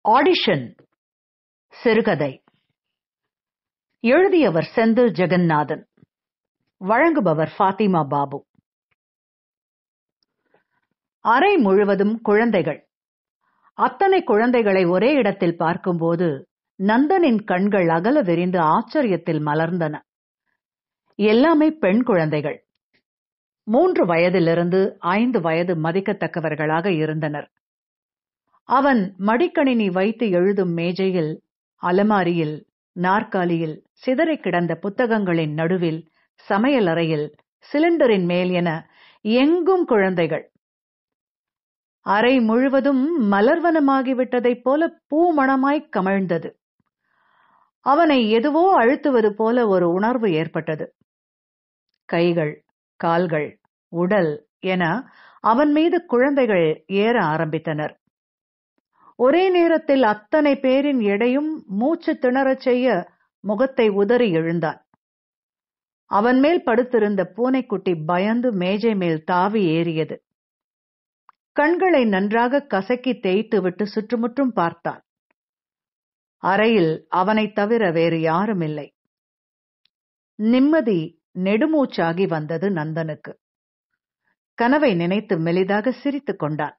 audition சிறுகதை எழுதியவர் செந்தில் ஜெகநாதன் வழங்குபவர் ஃபாத்திமா பாபு அறை முழுவதும் குழந்தைகள் அத்தனை குழந்தைகளை ஒரே இடத்தில் பார்க்கும்போது நந்தனின் கண்கள் அகல விரிந்து ஆச்சரியத்தில் மலர்ந்தன எல்லாமே பெண் குழந்தைகள் மூன்று வயதிலிருந்து ஐந்து வயது மதிக்கத்தக்கவர்களாக இருந்தனர் அவன் மடிக்கணினி வைத்து எழுதும் மேஜையில் அலமாரியில் நாற்காலியில் சிதறிக் கிடந்த புத்தகங்களின் நடுவில் சமையலறையில் சிலிண்டரின் மேல் என எங்கும் குழந்தைகள் அறை முழுவதும் மலர்வனமாகிவிட்டதைப் போல பூமணமாய்க் கமழ்ந்தது அவனை எதுவோ அழுத்துவது போல ஒரு உணர்வு ஏற்பட்டது கைகள் கால்கள் உடல் என அவன் மீது குழந்தைகள் ஏற ஆரம்பித்தனர் ஒரே நேரத்தில் அத்தனை பேரின் எடையும் மூச்சு திணறச் செய்ய முகத்தை உதறி எழுந்தான் அவன் மேல் படுத்திருந்த பூனைக்குட்டி பயந்து மேஜை மேல் தாவி ஏறியது கண்களை நன்றாக கசக்கி தேய்த்துவிட்டு சுற்றுமுற்றும் பார்த்தான் அறையில் அவனைத் தவிர வேறு யாரும் இல்லை நிம்மதி நெடுமூச்சாகி வந்தது நந்தனுக்கு கனவை நினைத்து மெலிதாக சிரித்துக் கொண்டான்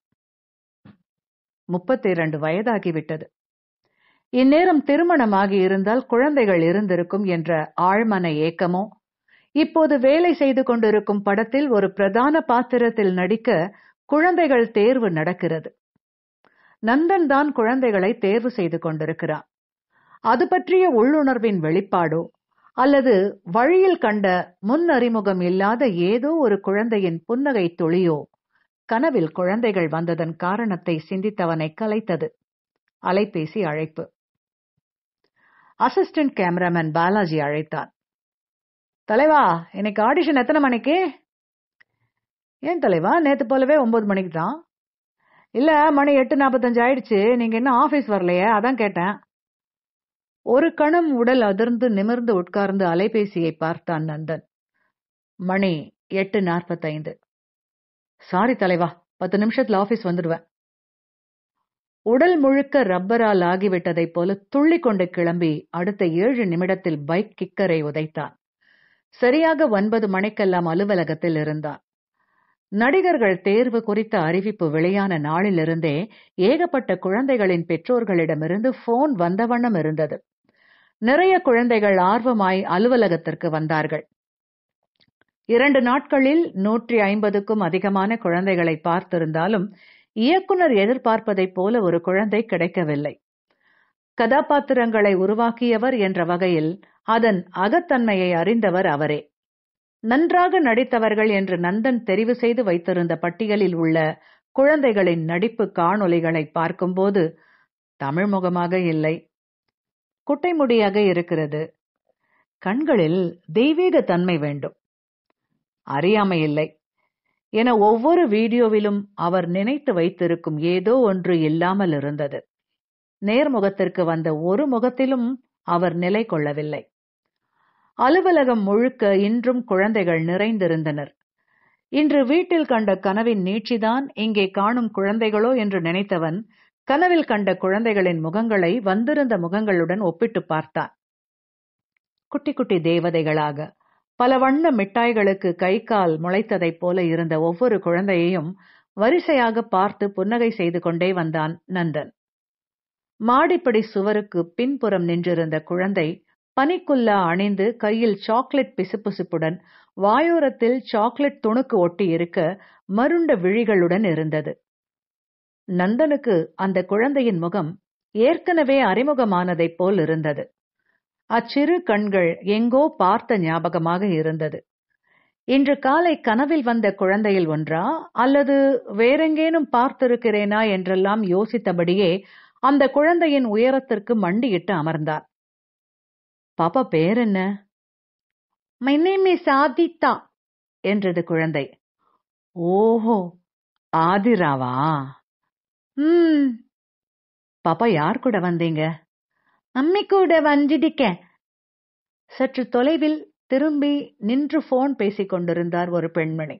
முப்பத்தி இரண்டு வயதாகிவிட்டது இந்நேரம் திருமணமாகி இருந்தால் குழந்தைகள் இருந்திருக்கும் என்ற ஆழ்மன ஏக்கமோ இப்போது வேலை செய்து கொண்டிருக்கும் படத்தில் ஒரு பிரதான பாத்திரத்தில் நடிக்க குழந்தைகள் தேர்வு நடக்கிறது நந்தன் தான் குழந்தைகளை தேர்வு செய்து கொண்டிருக்கிறான் அது பற்றிய உள்ளுணர்வின் வெளிப்பாடோ அல்லது வழியில் கண்ட முன் அறிமுகம் இல்லாத ஏதோ ஒரு குழந்தையின் புன்னகை துளியோ கனவில் குழந்தைகள் வந்ததன் காரணத்தை சிந்தித்தவனை கலைத்தது அலைபேசி அழைப்பு அசிஸ்டன்ட் கேமராமேன் பாலாஜி அழைத்தான் தலைவா இன்னைக்கு ஆடிஷன் எத்தனை மணிக்கு ஏன் தலைவா நேத்து போலவே ஒன்பது மணிக்கு தான் இல்ல மணி எட்டு நாற்பத்தஞ்சு ஆயிடுச்சு நீங்க இன்னும் ஆபீஸ் வரலையே அதான் கேட்டேன் ஒரு கணம் உடல் அதிர்ந்து நிமிர்ந்து உட்கார்ந்து அலைபேசியை பார்த்தான் நந்தன் மணி எட்டு நாற்பத்தைந்து சாரி தலைவா பத்து நிமிஷத்துல ஆபீஸ் வந்துடுவேன் உடல் முழுக்க ரப்பரால் ஆகிவிட்டதைப் போல துள்ளி கொண்டு கிளம்பி அடுத்த ஏழு நிமிடத்தில் பைக் கிக்கரை உதைத்தான் சரியாக ஒன்பது மணிக்கெல்லாம் அலுவலகத்தில் இருந்தான் நடிகர்கள் தேர்வு குறித்த அறிவிப்பு வெளியான நாளிலிருந்தே ஏகப்பட்ட குழந்தைகளின் பெற்றோர்களிடமிருந்து போன் வந்த வண்ணம் இருந்தது நிறைய குழந்தைகள் ஆர்வமாய் அலுவலகத்திற்கு வந்தார்கள் இரண்டு நாட்களில் நூற்றி ஐம்பதுக்கும் அதிகமான குழந்தைகளை பார்த்திருந்தாலும் இயக்குனர் எதிர்பார்ப்பதைப் போல ஒரு குழந்தை கிடைக்கவில்லை கதாபாத்திரங்களை உருவாக்கியவர் என்ற வகையில் அதன் அகத்தன்மையை அறிந்தவர் அவரே நன்றாக நடித்தவர்கள் என்று நந்தன் தெரிவு செய்து வைத்திருந்த பட்டியலில் உள்ள குழந்தைகளின் நடிப்பு காணொலிகளை பார்க்கும்போது தமிழ் முகமாக இல்லை குட்டைமுடியாக இருக்கிறது கண்களில் தெய்வீக தன்மை வேண்டும் அறியாமை இல்லை என ஒவ்வொரு வீடியோவிலும் அவர் நினைத்து வைத்திருக்கும் ஏதோ ஒன்று இல்லாமல் இருந்தது நேர்முகத்திற்கு வந்த ஒரு முகத்திலும் அவர் நிலை கொள்ளவில்லை அலுவலகம் முழுக்க இன்றும் குழந்தைகள் நிறைந்திருந்தனர் இன்று வீட்டில் கண்ட கனவின் நீட்சிதான் இங்கே காணும் குழந்தைகளோ என்று நினைத்தவன் கனவில் கண்ட குழந்தைகளின் முகங்களை வந்திருந்த முகங்களுடன் ஒப்பிட்டு பார்த்தான் குட்டி குட்டி தேவதைகளாக பல வண்ண மிட்டாய்களுக்கு கை கால் முளைத்ததைப் போல இருந்த ஒவ்வொரு குழந்தையையும் வரிசையாக பார்த்து புன்னகை செய்து கொண்டே வந்தான் நந்தன் மாடிப்படி சுவருக்கு பின்புறம் நின்றிருந்த குழந்தை பனிக்குல்லா அணிந்து கையில் சாக்லேட் பிசுபிசுப்புடன் வாயோரத்தில் சாக்லேட் துணுக்கு ஒட்டி இருக்க மருண்ட விழிகளுடன் இருந்தது நந்தனுக்கு அந்த குழந்தையின் முகம் ஏற்கனவே அறிமுகமானதைப் போல் இருந்தது அச்சிறு கண்கள் எங்கோ பார்த்த ஞாபகமாக இருந்தது இன்று காலை கனவில் வந்த குழந்தையில் ஒன்றா அல்லது வேறெங்கேனும் பார்த்திருக்கிறேனா என்றெல்லாம் யோசித்தபடியே அந்த குழந்தையின் உயரத்திற்கு மண்டியிட்டு அமர்ந்தான் பாப்பா பேர் என்ன மை நேம் இஸ் ஆதித்தா என்றது குழந்தை ஓஹோ ஆதிராவா ம் பாப்பா யார் கூட வந்தீங்க அம்மி கூட வந்துடிக்கேன் சற்று தொலைவில் திரும்பி நின்று போன் பேசிக் கொண்டிருந்தார் ஒரு பெண்மணி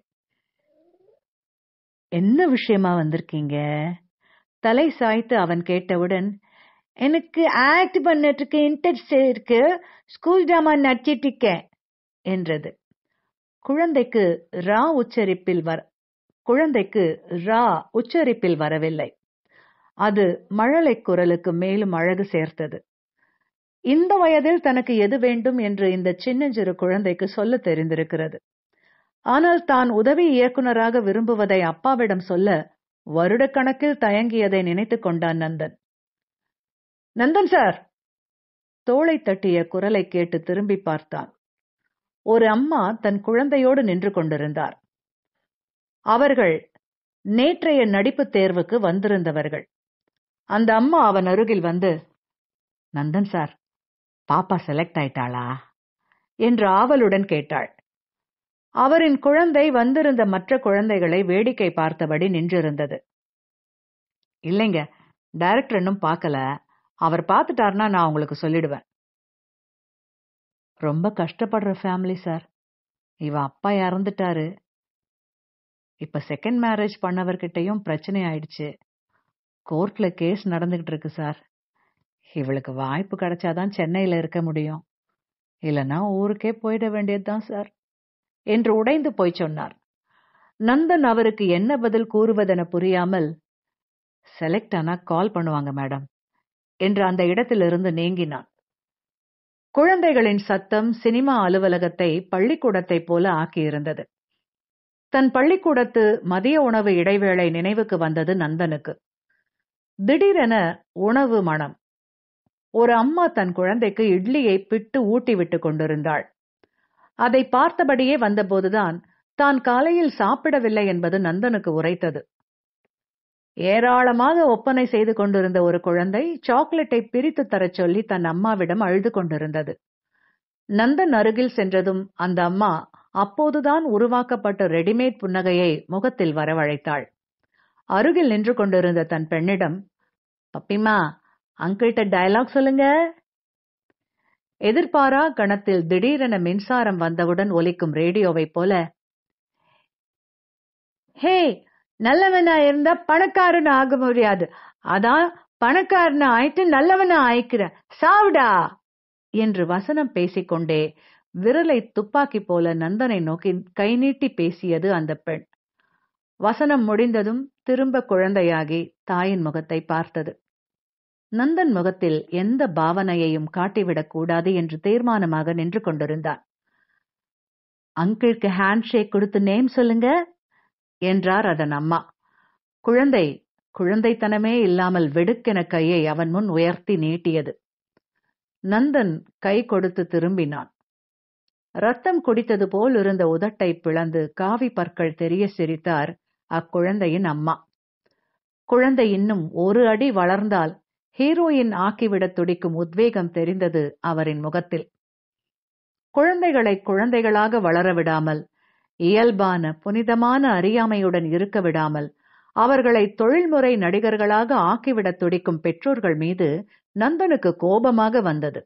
என்ன விஷயமா வந்திருக்கீங்க தலை சாய்த்து அவன் கேட்டவுடன் எனக்கு ஆக்ட் பண்ணதுக்கு இன்ட்ரெஸ்ட் இருக்கு ஸ்கூல் ட்ராமா நடிச்சிட்டு இருக்கேன் என்றது குழந்தைக்கு ரா உச்சரிப்பில் வர குழந்தைக்கு ரா உச்சரிப்பில் வரவில்லை அது மழலை குரலுக்கு மேலும் அழகு சேர்த்தது இந்த வயதில் தனக்கு எது வேண்டும் என்று இந்த சின்னஞ்சிறு குழந்தைக்கு சொல்ல தெரிந்திருக்கிறது ஆனால் தான் உதவி இயக்குனராக விரும்புவதை அப்பாவிடம் சொல்ல வருடக்கணக்கில் தயங்கியதை நினைத்துக் கொண்டான் நந்தன் நந்தன் சார் தோளை தட்டிய குரலை கேட்டு திரும்பி பார்த்தான் ஒரு அம்மா தன் குழந்தையோடு நின்று கொண்டிருந்தார் அவர்கள் நேற்றைய நடிப்பு தேர்வுக்கு வந்திருந்தவர்கள் அந்த அம்மா அவன் அருகில் வந்து நந்தன் சார் பாப்பா செலக்ட் ஆயிட்டாளா என்று ஆவலுடன் கேட்டாள் அவரின் குழந்தை வந்திருந்த மற்ற குழந்தைகளை வேடிக்கை பார்த்தபடி நின்றிருந்தது இல்லைங்க டைரக்டர் இன்னும் பார்க்கல அவர் பார்த்துட்டாருன்னா நான் உங்களுக்கு சொல்லிடுவேன் ரொம்ப கஷ்டப்படுற ஃபேமிலி சார் இவ அப்பா இறந்துட்டாரு இப்ப செகண்ட் மேரேஜ் பண்ணவர்கிட்டயும் பிரச்சனை ஆயிடுச்சு கோர்ட்ல கேஸ் நடந்துகிட்டு இருக்கு சார் இவளுக்கு வாய்ப்பு கிடைச்சாதான் சென்னையில இருக்க முடியும் இல்லைன்னா ஊருக்கே போயிட வேண்டியதுதான் சார் என்று உடைந்து போய் சொன்னார் நந்தன் அவருக்கு என்ன பதில் கூறுவதென புரியாமல் செலக்ட் ஆனா கால் பண்ணுவாங்க மேடம் என்று அந்த இடத்திலிருந்து நீங்கினான் குழந்தைகளின் சத்தம் சினிமா அலுவலகத்தை பள்ளிக்கூடத்தை போல ஆக்கியிருந்தது தன் பள்ளிக்கூடத்து மதிய உணவு இடைவேளை நினைவுக்கு வந்தது நந்தனுக்கு திடீரென உணவு மனம் ஒரு அம்மா தன் குழந்தைக்கு இட்லியை பிட்டு ஊட்டி விட்டு கொண்டிருந்தாள் அதை பார்த்தபடியே வந்தபோதுதான் தான் காலையில் சாப்பிடவில்லை என்பது நந்தனுக்கு உரைத்தது ஏராளமாக ஒப்பனை செய்து கொண்டிருந்த ஒரு குழந்தை சாக்லேட்டை பிரித்து தரச் சொல்லி தன் அம்மாவிடம் அழுது கொண்டிருந்தது நந்தன் அருகில் சென்றதும் அந்த அம்மா அப்போதுதான் உருவாக்கப்பட்ட ரெடிமேட் புன்னகையை முகத்தில் வரவழைத்தாள் அருகில் நின்று கொண்டிருந்த தன் பெண்ணிடம் பப்பிமா அங்கிள்கிட்ட டயலாக் சொல்லுங்க எதிர்பாரா கணத்தில் திடீரென மின்சாரம் வந்தவுடன் ஒலிக்கும் ரேடியோவைப் போல ஹே நல்லவனா இருந்தா பணக்காரன் ஆக முடியாது அதான் பணக்காரன் ஆயிட்டு நல்லவனா ஆயிக்கிற சாவுடா என்று வசனம் பேசிக்கொண்டே விரலை துப்பாக்கி போல நந்தனை நோக்கி கை நீட்டி பேசியது அந்த பெண் வசனம் முடிந்ததும் திரும்ப குழந்தையாகி தாயின் முகத்தை பார்த்தது நந்தன் முகத்தில் எந்த பாவனையையும் காட்டிவிடக் கூடாது என்று தீர்மானமாக நின்று கொண்டிருந்தான் அங்கிளுக்கு ஹேண்ட் ஷேக் கொடுத்து நேம் சொல்லுங்க என்றார் அதன் அம்மா குழந்தை குழந்தைத்தனமே இல்லாமல் வெடுக்கென கையை அவன் முன் உயர்த்தி நீட்டியது நந்தன் கை கொடுத்து திரும்பினான் ரத்தம் குடித்தது போல் இருந்த உதட்டை பிளந்து காவி பற்கள் தெரிய சிரித்தார் அக்குழந்தையின் அம்மா குழந்தை இன்னும் ஒரு அடி வளர்ந்தால் ஹீரோயின் ஆக்கிவிடத் துடிக்கும் உத்வேகம் தெரிந்தது அவரின் முகத்தில் குழந்தைகளை குழந்தைகளாக வளர விடாமல் இயல்பான புனிதமான அறியாமையுடன் இருக்க விடாமல் அவர்களை தொழில்முறை நடிகர்களாக ஆக்கிவிடத் துடிக்கும் பெற்றோர்கள் மீது நந்தனுக்கு கோபமாக வந்தது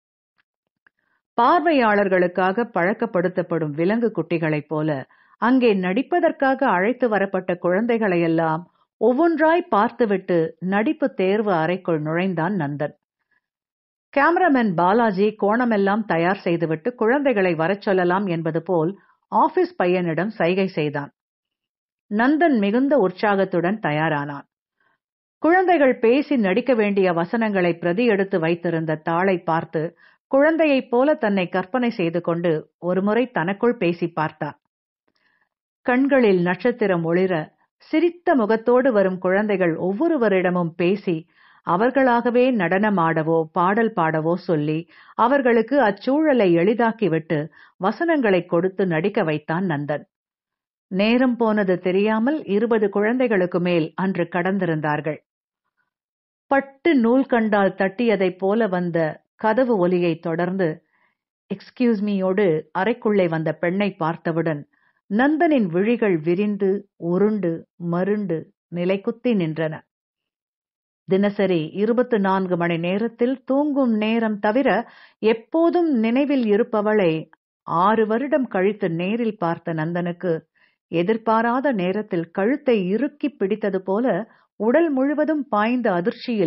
பார்வையாளர்களுக்காக பழக்கப்படுத்தப்படும் விலங்கு குட்டிகளைப் போல அங்கே நடிப்பதற்காக அழைத்து வரப்பட்ட குழந்தைகளையெல்லாம் ஒவ்வொன்றாய் பார்த்துவிட்டு நடிப்பு தேர்வு அறைக்குள் நுழைந்தான் நந்தன் கேமராமேன் பாலாஜி கோணமெல்லாம் தயார் செய்துவிட்டு குழந்தைகளை வரச் சொல்லலாம் என்பது போல் ஆபீஸ் பையனிடம் சைகை செய்தான் நந்தன் மிகுந்த உற்சாகத்துடன் தயாரானான் குழந்தைகள் பேசி நடிக்க வேண்டிய வசனங்களை பிரதி எடுத்து வைத்திருந்த தாளை பார்த்து குழந்தையைப் போல தன்னை கற்பனை செய்து கொண்டு ஒருமுறை தனக்குள் பேசி பார்த்தான் கண்களில் நட்சத்திரம் ஒளிர சிரித்த முகத்தோடு வரும் குழந்தைகள் ஒவ்வொருவரிடமும் பேசி அவர்களாகவே நடனமாடவோ பாடல் பாடவோ சொல்லி அவர்களுக்கு அச்சூழலை எளிதாக்கிவிட்டு வசனங்களை கொடுத்து நடிக்க வைத்தான் நந்தன் நேரம் போனது தெரியாமல் இருபது குழந்தைகளுக்கு மேல் அன்று கடந்திருந்தார்கள் பட்டு நூல் கண்டால் தட்டியதைப் போல வந்த கதவு ஒலியை தொடர்ந்து எக்ஸ்கியூஸ் மீயோடு அறைக்குள்ளே வந்த பெண்ணை பார்த்தவுடன் நந்தனின் விழிகள் விரிந்து உருண்டு மருண்டு நிலைக்குத்தி நின்றன தினசரி இருபத்து நான்கு மணி நேரத்தில் தூங்கும் நேரம் தவிர எப்போதும் நினைவில் இருப்பவளை ஆறு வருடம் கழித்து நேரில் பார்த்த நந்தனுக்கு எதிர்பாராத நேரத்தில் கழுத்தை இறுக்கி பிடித்தது போல உடல் முழுவதும் பாய்ந்த அதிர்ச்சியில்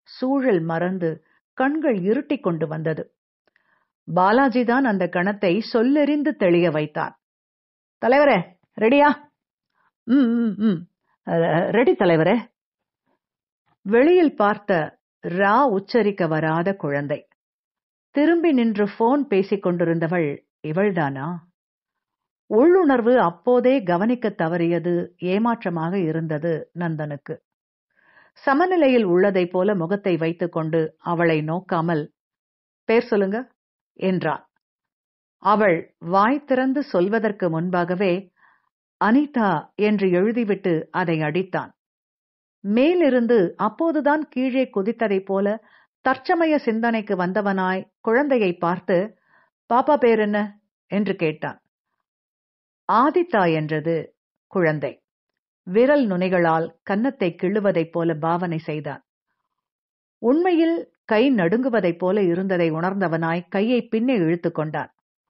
சூழல் மறந்து கண்கள் இருட்டிக் கொண்டு வந்தது பாலாஜி தான் அந்த கணத்தை சொல்லெறிந்து தெளிய வைத்தான் தலைவரே ரெடியா ம் ம், ம் அஹ், ரெடி தலைவரே வெளியில் பார்த்த ரா உச்சரிக்க வராத குழந்தை திரும்பி நின்று போன் பேசிக் கொண்டிருந்தவள் இவள்தானா உள்ளுணர்வு அப்போதே கவனிக்க தவறியது ஏமாற்றமாக இருந்தது நந்தனுக்கு சமநிலையில் உள்ளதைப் போல முகத்தை வைத்துக்கொண்டு அவளை நோக்காமல் பேர் சொல்லுங்க என்றான் அவள் வாய் திறந்து சொல்வதற்கு முன்பாகவே அனிதா என்று எழுதிவிட்டு அதை அடித்தான் மேலிருந்து அப்போதுதான் கீழே குதித்ததைப் போல தற்சமய சிந்தனைக்கு வந்தவனாய் குழந்தையை பார்த்து பாப்பா பேர் என்ன என்று கேட்டான் ஆதித்தா என்றது குழந்தை விரல் நுனிகளால் கன்னத்தை கிள்ளுவதைப் போல பாவனை செய்தான் உண்மையில் கை நடுங்குவதைப் போல இருந்ததை உணர்ந்தவனாய் கையை பின்னே இழுத்து கொண்டான்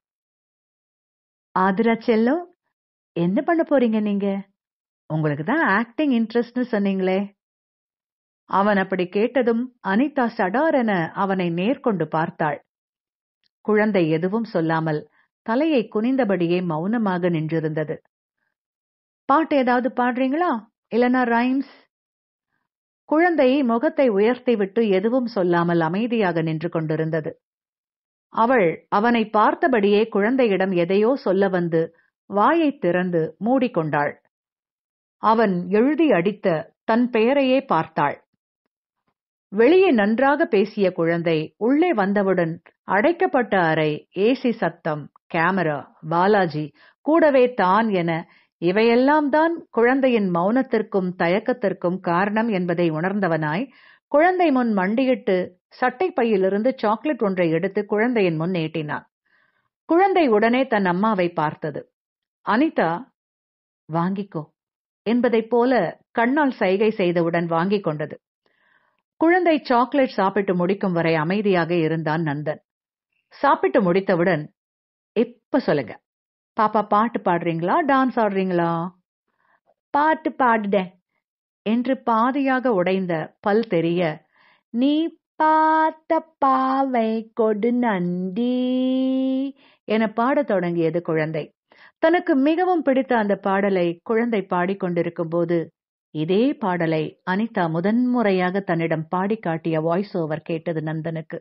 ஆதிரா செல்லம் என்ன பண்ண போறீங்க நீங்க உங்களுக்கு தான் ஆக்டிங் இன்ட்ரெஸ்ட்னு சொன்னீங்களே அவன் அப்படி கேட்டதும் அனிதா சடாரென அவனை நேர்கொண்டு பார்த்தாள் குழந்தை எதுவும் சொல்லாமல் தலையை குனிந்தபடியே மௌனமாக நின்றிருந்தது பாட்டு ஏதாவது பாடுறீங்களா இல்லனா ரைம்ஸ் குழந்தை முகத்தை உயர்த்திவிட்டு எதுவும் சொல்லாமல் அமைதியாக நின்று கொண்டிருந்தது அவள் அவனை பார்த்தபடியே குழந்தையிடம் எதையோ சொல்ல வந்து வாயை திறந்து மூடிக்கொண்டாள் அவன் எழுதி அடித்த தன் பெயரையே பார்த்தாள் வெளியே நன்றாக பேசிய குழந்தை உள்ளே வந்தவுடன் அடைக்கப்பட்ட அறை ஏசி சத்தம் கேமரா பாலாஜி கூடவே தான் என இவையெல்லாம் தான் குழந்தையின் மௌனத்திற்கும் தயக்கத்திற்கும் காரணம் என்பதை உணர்ந்தவனாய் குழந்தை முன் மண்டியிட்டு சட்டை பையிலிருந்து சாக்லேட் ஒன்றை எடுத்து குழந்தையின் முன் நீட்டினான் குழந்தை உடனே தன் அம்மாவை பார்த்தது அனிதா வாங்கிக்கோ என்பதைப் போல கண்ணால் சைகை செய்தவுடன் வாங்கிக் கொண்டது குழந்தை சாக்லேட் சாப்பிட்டு முடிக்கும் வரை அமைதியாக இருந்தான் நந்தன் சாப்பிட்டு முடித்தவுடன் இப்ப சொல்லுங்க பாப்பா பாட்டு பாடுறீங்களா டான்ஸ் ஆடுறீங்களா பாட்டு பாடுடேன் என்று பாதியாக உடைந்த பல் தெரிய நீ பார்த்த பாவை கொடு நந்தி என பாடத் தொடங்கியது குழந்தை தனக்கு மிகவும் பிடித்த அந்த பாடலை குழந்தை பாடிக்கொண்டிருக்கும் போது இதே பாடலை அனிதா முதன்முறையாக தன்னிடம் பாடி காட்டிய வாய்ஸ் ஓவர் கேட்டது நந்தனுக்கு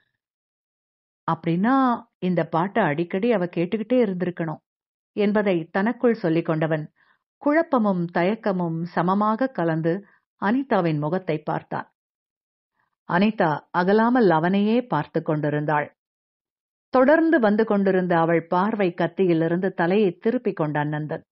அப்படின்னா இந்த பாட்டை அடிக்கடி அவ கேட்டுக்கிட்டே இருந்திருக்கணும் என்பதை தனக்குள் சொல்லிக் கொண்டவன் குழப்பமும் தயக்கமும் சமமாக கலந்து அனிதாவின் முகத்தை பார்த்தான் அனிதா அகலாமல் அவனையே பார்த்து கொண்டிருந்தாள் தொடர்ந்து வந்து கொண்டிருந்த அவள் பார்வை கத்தியிலிருந்து தலையை திருப்பிக் கொண்டான் நந்தன்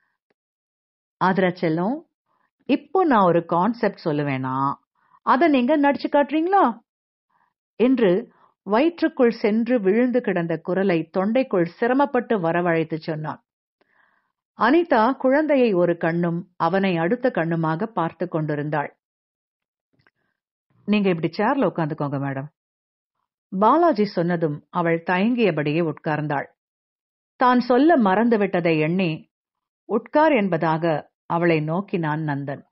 ஆதரா செல்லம் இப்போ நான் ஒரு கான்செப்ட் சொல்லுவேனா அதை நீங்க நடிச்சு காட்டுறீங்களா என்று வயிற்றுக்குள் சென்று விழுந்து கிடந்த குரலை தொண்டைக்குள் சிரமப்பட்டு வரவழைத்து சொன்னான் அனிதா குழந்தையை ஒரு கண்ணும் அவனை அடுத்த கண்ணுமாக பார்த்து கொண்டிருந்தாள் நீங்க இப்படி சேர்ல உட்காந்துக்கோங்க மேடம் பாலாஜி சொன்னதும் அவள் தயங்கியபடியே உட்கார்ந்தாள் தான் சொல்ல மறந்துவிட்டதை எண்ணி உட்கார் என்பதாக அவளை நோக்கினான் நந்தன்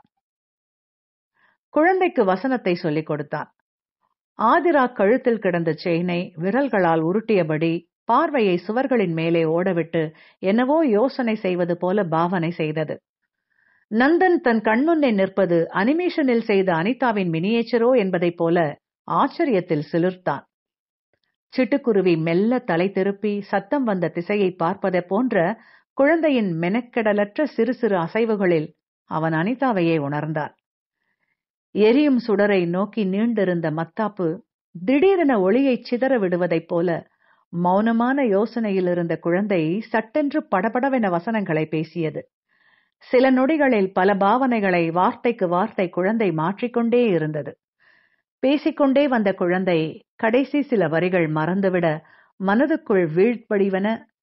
குழந்தைக்கு வசனத்தை சொல்லிக் கொடுத்தான் ஆதிரா கழுத்தில் கிடந்த செயினை விரல்களால் உருட்டியபடி பார்வையை சுவர்களின் மேலே ஓடவிட்டு என்னவோ யோசனை செய்வது போல பாவனை செய்தது நந்தன் தன் கண்முன்னே நிற்பது அனிமேஷனில் செய்த அனிதாவின் மினியேச்சரோ என்பதைப் போல ஆச்சரியத்தில் சிலிர்த்தான் சிட்டுக்குருவி மெல்ல தலை திருப்பி சத்தம் வந்த திசையை பார்ப்பதை போன்ற குழந்தையின் மெனக்கெடலற்ற சிறு சிறு அசைவுகளில் அவன் அனிதாவையே உணர்ந்தான் எரியும் சுடரை நோக்கி நீண்டிருந்த மத்தாப்பு திடீரென ஒளியை சிதற விடுவதைப் போல மௌனமான யோசனையில் இருந்த குழந்தை சட்டென்று படபடவென வசனங்களை பேசியது சில நொடிகளில் பல பாவனைகளை வார்த்தைக்கு வார்த்தை குழந்தை மாற்றிக்கொண்டே இருந்தது பேசிக்கொண்டே வந்த குழந்தை கடைசி சில வரிகள் மறந்துவிட மனதுக்குள் வீழ்படிவன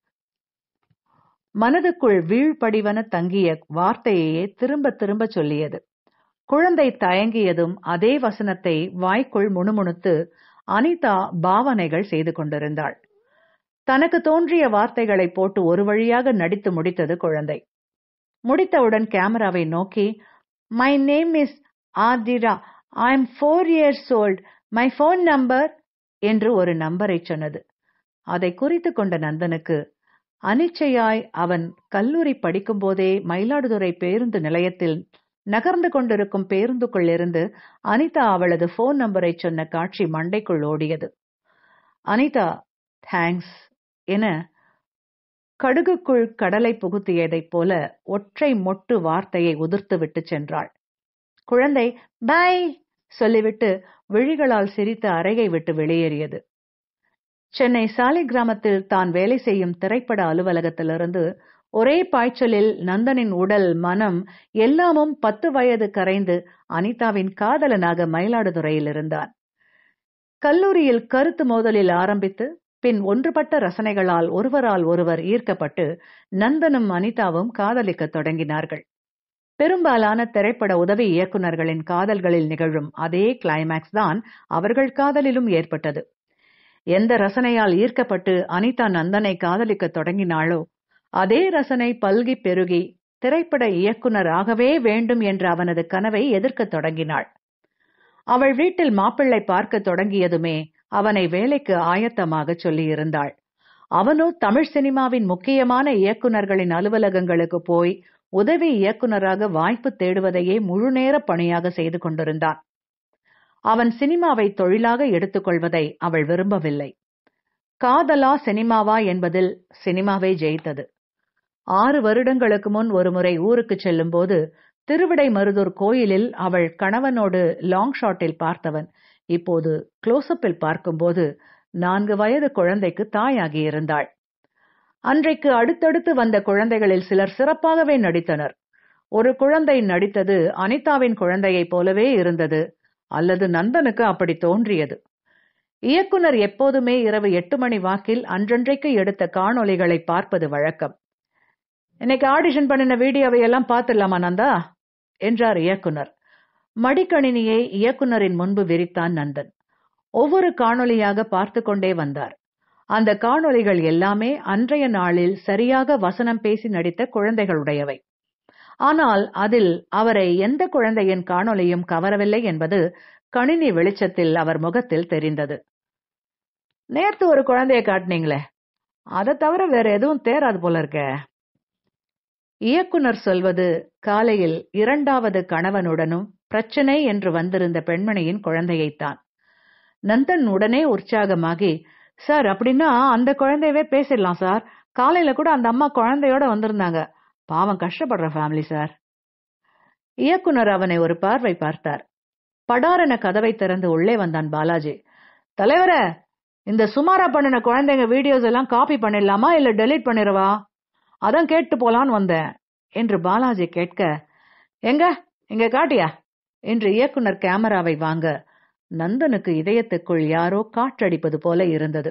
மனதுக்குள் வீழ்படிவன தங்கிய வார்த்தையையே திரும்ப திரும்ப சொல்லியது குழந்தை தயங்கியதும் அதே வசனத்தை வாய்க்குள் முணுமுணுத்து அனிதா பாவனைகள் செய்து கொண்டிருந்தாள் தனக்கு தோன்றிய வார்த்தைகளை போட்டு ஒரு வழியாக நடித்து முடித்தது குழந்தை முடித்தவுடன் கேமராவை நோக்கி my name is Aathira I am four years old my phone number என்று ஒரு நம்பரை சொன்னது அதை குறித்து கொண்ட நந்தனுக்கு அனிச்சையாய் அவன் கல்லூரி படிக்கும்போதே மயிலாடுதுறை பேருந்து நிலையத்தில் நகர்ந்து கொண்டிருக்கும் பேருந்துக்குள் இருந்து அனிதா அவளது போன் நம்பரை சொன்ன காட்சி மண்டைக்குள் ஓடியது அனிதா தேங்க்ஸ் என கடுகுக்குள் கடலை புகுத்தியதைப் போல ஒற்றை மொட்டு வார்த்தையை உதிர்த்து விட்டு சென்றாள் குழந்தை பை சொல்லிவிட்டு விழிகளால் சிரித்த அறையை விட்டு வெளியேறியது சென்னை சாலை கிராமத்தில் தான் வேலை செய்யும் திரைப்பட அலுவலகத்திலிருந்து ஒரே பாய்ச்சலில் நந்தனின் உடல் மனம் எல்லாமும் பத்து வயது கரைந்து அனிதாவின் காதலனாக மயிலாடுதுறையில் இருந்தான் கல்லூரியில் கருத்து மோதலில் ஆரம்பித்து பின் ஒன்றுபட்ட ரசனைகளால் ஒருவரால் ஒருவர் ஈர்க்கப்பட்டு நந்தனும் அனிதாவும் காதலிக்க தொடங்கினார்கள் பெரும்பாலான திரைப்பட உதவி இயக்குநர்களின் காதல்களில் நிகழும் அதே கிளைமேக்ஸ் தான் அவர்கள் காதலிலும் ஏற்பட்டது எந்த ரசனையால் ஈர்க்கப்பட்டு அனிதா நந்தனை காதலிக்க தொடங்கினாளோ அதே ரசனை பல்கி பெருகி திரைப்பட இயக்குனர் ஆகவே வேண்டும் என்ற அவனது கனவை எதிர்க்கத் தொடங்கினாள் அவள் வீட்டில் மாப்பிள்ளை பார்க்க தொடங்கியதுமே அவனை வேலைக்கு ஆயத்தமாக சொல்லியிருந்தாள் அவனோ தமிழ் சினிமாவின் முக்கியமான இயக்குநர்களின் அலுவலகங்களுக்கு போய் உதவி இயக்குனராக வாய்ப்பு தேடுவதையே முழுநேர பணியாக செய்து கொண்டிருந்தான் அவன் சினிமாவை தொழிலாக எடுத்துக்கொள்வதை அவள் விரும்பவில்லை காதலா சினிமாவா என்பதில் சினிமாவே ஜெயித்தது ஆறு வருடங்களுக்கு முன் ஒருமுறை ஊருக்கு செல்லும் போது திருவிடை மருதூர் கோயிலில் அவள் கணவனோடு லாங் ஷாட்டில் பார்த்தவன் இப்போது க்ளோஸ்அப்பில் பார்க்கும்போது நான்கு வயது குழந்தைக்கு தாயாகி இருந்தாள் அன்றைக்கு அடுத்தடுத்து வந்த குழந்தைகளில் சிலர் சிறப்பாகவே நடித்தனர் ஒரு குழந்தை நடித்தது அனிதாவின் குழந்தையைப் போலவே இருந்தது அல்லது நந்தனுக்கு அப்படி தோன்றியது இயக்குனர் எப்போதுமே இரவு எட்டு மணி வாக்கில் அன்றன்றைக்கு எடுத்த காணொளிகளை பார்ப்பது வழக்கம் இன்னைக்கு ஆடிஷன் பண்ணின வீடியோவை எல்லாம் பார்த்துடலாமா நந்தா என்றார் இயக்குனர் மடிக்கணினியை இயக்குனரின் முன்பு விரித்தான் நந்தன் ஒவ்வொரு காணொளியாக பார்த்து கொண்டே வந்தார் அந்த காணொளிகள் எல்லாமே அன்றைய நாளில் சரியாக வசனம் பேசி நடித்த குழந்தைகளுடையவை ஆனால் அதில் அவரை எந்த குழந்தையின் காணொளியும் கவரவில்லை என்பது கணினி வெளிச்சத்தில் அவர் முகத்தில் தெரிந்தது நேத்து ஒரு குழந்தைய காட்டினீங்களே அதை தவிர வேற எதுவும் தேராது போல இருக்க இயக்குனர் சொல்வது காலையில் இரண்டாவது கணவனுடனும் பிரச்சனை என்று வந்திருந்த பெண்மணியின் குழந்தையைத்தான் நந்தன் உடனே உற்சாகமாகி சார் அப்படின்னா அந்த குழந்தையவே பேசிடலாம் சார் காலையில கூட அந்த அம்மா குழந்தையோட வந்திருந்தாங்க பாவம் கஷ்டப்படுற ஃபேமிலி சார் இயக்குனர் அவனை ஒரு பார்வை பார்த்தார் படாரென கதவை திறந்து உள்ளே வந்தான் பாலாஜி தலைவர இந்த சுமாரா பண்ணின குழந்தைங்க வீடியோஸ் எல்லாம் காப்பி பண்ணிடலாமா இல்ல டெலீட் பண்ணிடவா அதான் கேட்டு போலான்னு வந்தேன் என்று பாலாஜி கேட்க எங்க இங்க காட்டியா என்று இயக்குனர் கேமராவை வாங்க நந்தனுக்கு இதயத்துக்குள் யாரோ காற்றடிப்பது போல இருந்தது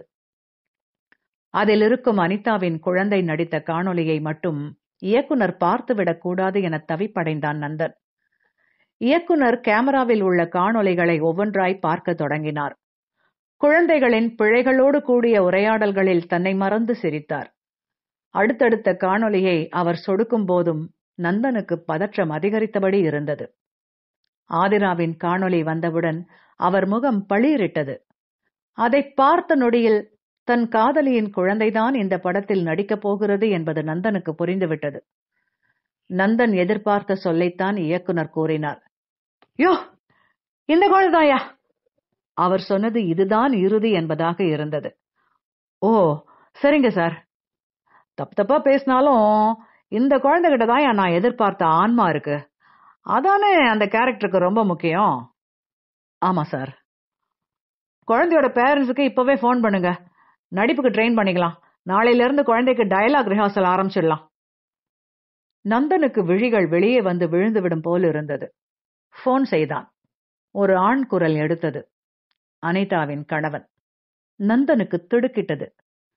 அதில் இருக்கும் அனிதாவின் குழந்தை நடித்த காணொளியை மட்டும் இயக்குனர் பார்த்துவிடக் கூடாது என தவிப்படைந்தான் நந்தன் இயக்குனர் கேமராவில் உள்ள காணொளிகளை ஒவ்வொன்றாய் பார்க்க தொடங்கினார் குழந்தைகளின் பிழைகளோடு கூடிய உரையாடல்களில் தன்னை மறந்து சிரித்தார் அடுத்தடுத்த காணொளியை அவர் சொடுக்கும் போதும் நந்தனுக்கு பதற்றம் அதிகரித்தபடி இருந்தது ஆதிராவின் காணொளி வந்தவுடன் அவர் முகம் பளிரிட்டது அதை பார்த்த நொடியில் தன் காதலியின் குழந்தைதான் இந்த படத்தில் நடிக்கப் போகிறது என்பது நந்தனுக்கு புரிந்துவிட்டது நந்தன் எதிர்பார்த்த சொல்லைத்தான் இயக்குனர் கூறினார் யோ இந்த குழந்தையா அவர் சொன்னது இதுதான் இறுதி என்பதாக இருந்தது ஓ சரிங்க சார் தப்பு தப்பா பேசினாலும் இந்த குழந்தைகிட்ட தான் நான் எதிர்பார்த்த ஆன்மா இருக்கு அதானே அந்த கேரக்டருக்கு ரொம்ப முக்கியம் ஆமா சார் குழந்தையோட பேரண்ட்ஸுக்கு இப்பவே ஃபோன் பண்ணுங்க நடிப்புக்கு ட்ரெயின் பண்ணிக்கலாம் நாளையில இருந்து குழந்தைக்கு டயலாக் ரிஹர்சல் ஆரம்பிச்சிடலாம் நந்தனுக்கு விழிகள் வெளியே வந்து விழுந்துவிடும் போல் இருந்தது ஃபோன் செய்தான் ஒரு ஆண் குரல் எடுத்தது அனிதாவின் கணவன் நந்தனுக்கு திடுக்கிட்டது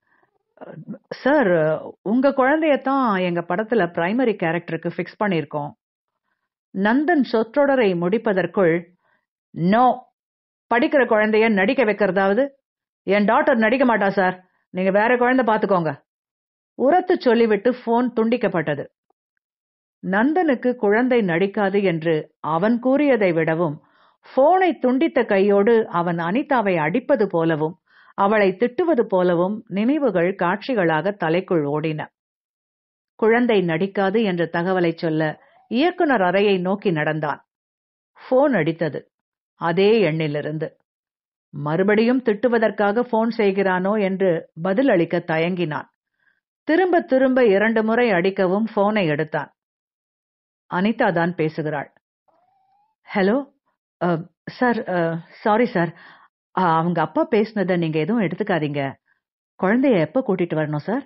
சார் உங்க குழந்தையத்தான் எங்க படத்துல பிரைமரி கேரக்டருக்கு ஃபிக்ஸ் பண்ணியிருக்கோம் நந்தன் சொற்றொடரை முடிப்பதற்குள் நோ படிக்கிற குழந்தைய நடிக்க வைக்கிறதாவது என் டாக்டர் நடிக்க மாட்டா சார் நீங்க வேற குழந்தை பாத்துக்கோங்க உரத்து சொல்லிவிட்டு போன் துண்டிக்கப்பட்டது நந்தனுக்கு குழந்தை நடிக்காது என்று அவன் கூறியதை விடவும் போனை துண்டித்த கையோடு அவன் அனிதாவை அடிப்பது போலவும் அவளை திட்டுவது போலவும் நினைவுகள் காட்சிகளாக தலைக்குள் ஓடின குழந்தை நடிக்காது என்ற தகவலை சொல்ல இயக்குனர் அறையை நோக்கி நடந்தான் போன் அடித்தது அதே எண்ணிலிருந்து மறுபடியும் திட்டுவதற்காக போன் செய்கிறானோ என்று பதில் அளிக்க தயங்கினான் திரும்ப திரும்ப இரண்டு முறை அடிக்கவும் போனை எடுத்தான் அனிதா தான் பேசுகிறாள் ஹலோ சார் சாரி சார் அவங்க அப்பா பேசுனதை நீங்க எதுவும் எடுத்துக்காதீங்க குழந்தைய எப்ப கூட்டிட்டு வரணும் சார்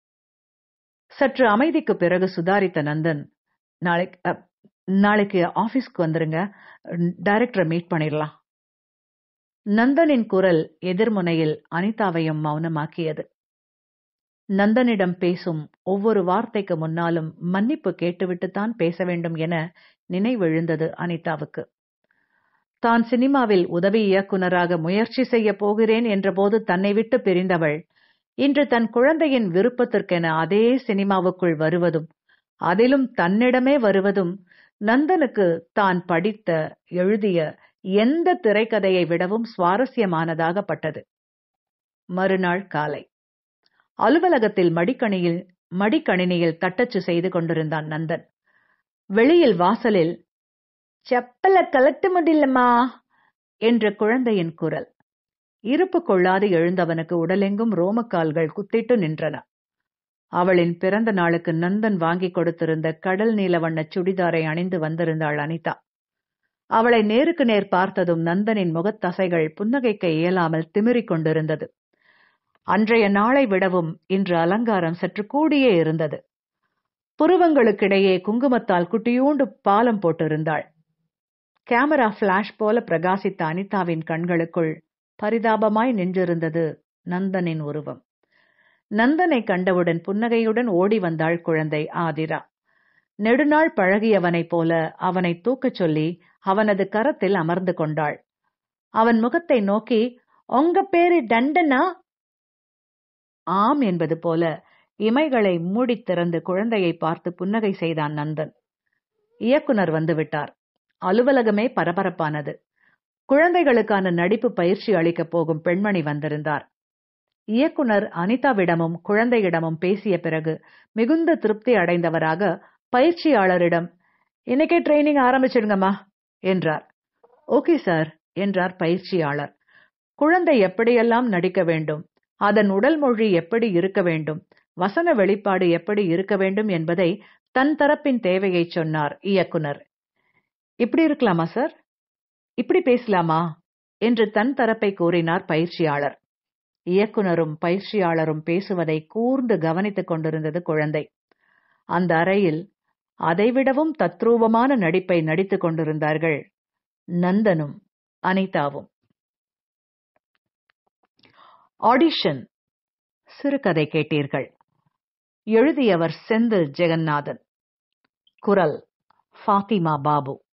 சற்று அமைதிக்கு பிறகு சுதாரித்த நந்தன் நாளைக்கு நாளைக்கு ஆபீஸ்க்கு வந்துருங்க டைரக்டரை மீட் பண்ணிடலாம் நந்தனின் குரல் எதிர்முனையில் அனிதாவையும் மௌனமாக்கியது நந்தனிடம் பேசும் ஒவ்வொரு வார்த்தைக்கு முன்னாலும் மன்னிப்பு கேட்டுவிட்டுத்தான் பேச வேண்டும் என நினைவெழுந்தது அனிதாவுக்கு தான் சினிமாவில் உதவி இயக்குனராக முயற்சி செய்ய போகிறேன் என்றபோது தன்னை விட்டு பிரிந்தவள் இன்று தன் குழந்தையின் விருப்பத்திற்கென அதே சினிமாவுக்குள் வருவதும் அதிலும் தன்னிடமே வருவதும் நந்தனுக்கு தான் படித்த எழுதிய எந்த திரைக்கதையை விடவும் சுவாரஸ்யமானதாக பட்டது மறுநாள் காலை அலுவலகத்தில் மடிக்கணியில் மடிக்கணினியில் தட்டச்சு செய்து கொண்டிருந்தான் நந்தன் வெளியில் வாசலில் செப்பல கலட்ட முடியலம்மா என்ற குழந்தையின் குரல் இருப்பு கொள்ளாது எழுந்தவனுக்கு உடலெங்கும் ரோமக்கால்கள் குத்திட்டு நின்றன அவளின் பிறந்த நாளுக்கு நந்தன் வாங்கி கொடுத்திருந்த கடல் நீல வண்ண சுடிதாரை அணிந்து வந்திருந்தாள் அனிதா அவளை நேருக்கு நேர் பார்த்ததும் நந்தனின் முகத்தசைகள் புன்னகைக்க இயலாமல் திமிரிக் கொண்டிருந்தது அன்றைய நாளை விடவும் இன்று அலங்காரம் சற்று கூடியே இருந்தது புருவங்களுக்கிடையே குங்குமத்தால் குட்டியூண்டு பாலம் போட்டிருந்தாள் கேமரா பிளாஷ் போல பிரகாசித்த அனிதாவின் கண்களுக்குள் பரிதாபமாய் நின்றிருந்தது நந்தனின் உருவம் நந்தனை கண்டவுடன் புன்னகையுடன் ஓடி வந்தாள் குழந்தை ஆதிரா நெடுநாள் பழகியவனைப் போல அவனை தூக்கச் சொல்லி அவனது கரத்தில் அமர்ந்து கொண்டாள் அவன் முகத்தை நோக்கி உங்க பேரு டண்டனா ஆம் என்பது போல இமைகளை மூடித் திறந்து குழந்தையை பார்த்து புன்னகை செய்தான் நந்தன் இயக்குனர் வந்துவிட்டார் அலுவலகமே பரபரப்பானது குழந்தைகளுக்கான நடிப்பு பயிற்சி அளிக்கப் போகும் பெண்மணி வந்திருந்தார் இயக்குனர் அனிதாவிடமும் குழந்தையிடமும் பேசிய பிறகு மிகுந்த திருப்தி அடைந்தவராக பயிற்சியாளரிடம் இன்னைக்கே ட்ரைனிங் ஆரம்பிச்சிடுங்கம்மா என்றார் ஓகே சார் என்றார் பயிற்சியாளர் குழந்தை எப்படியெல்லாம் நடிக்க வேண்டும் அதன் உடல் மொழி எப்படி இருக்க வேண்டும் வசன வெளிப்பாடு எப்படி இருக்க வேண்டும் என்பதை தன் தரப்பின் தேவையை சொன்னார் இயக்குனர் இப்படி இருக்கலாமா சார் இப்படி பேசலாமா என்று தன் தரப்பை கூறினார் பயிற்சியாளர் இயக்குனரும் பயிற்சியாளரும் பேசுவதை கூர்ந்து கவனித்துக் கொண்டிருந்தது குழந்தை அந்த அறையில் அதைவிடவும் தத்ரூபமான நடிப்பை நடித்துக் கொண்டிருந்தார்கள் நந்தனும் அனிதாவும் ஆடிஷன் சிறுகதை கேட்டீர்கள் எழுதியவர் செந்தில் ஜெகநாதன் குரல் ஃபாத்திமா பாபு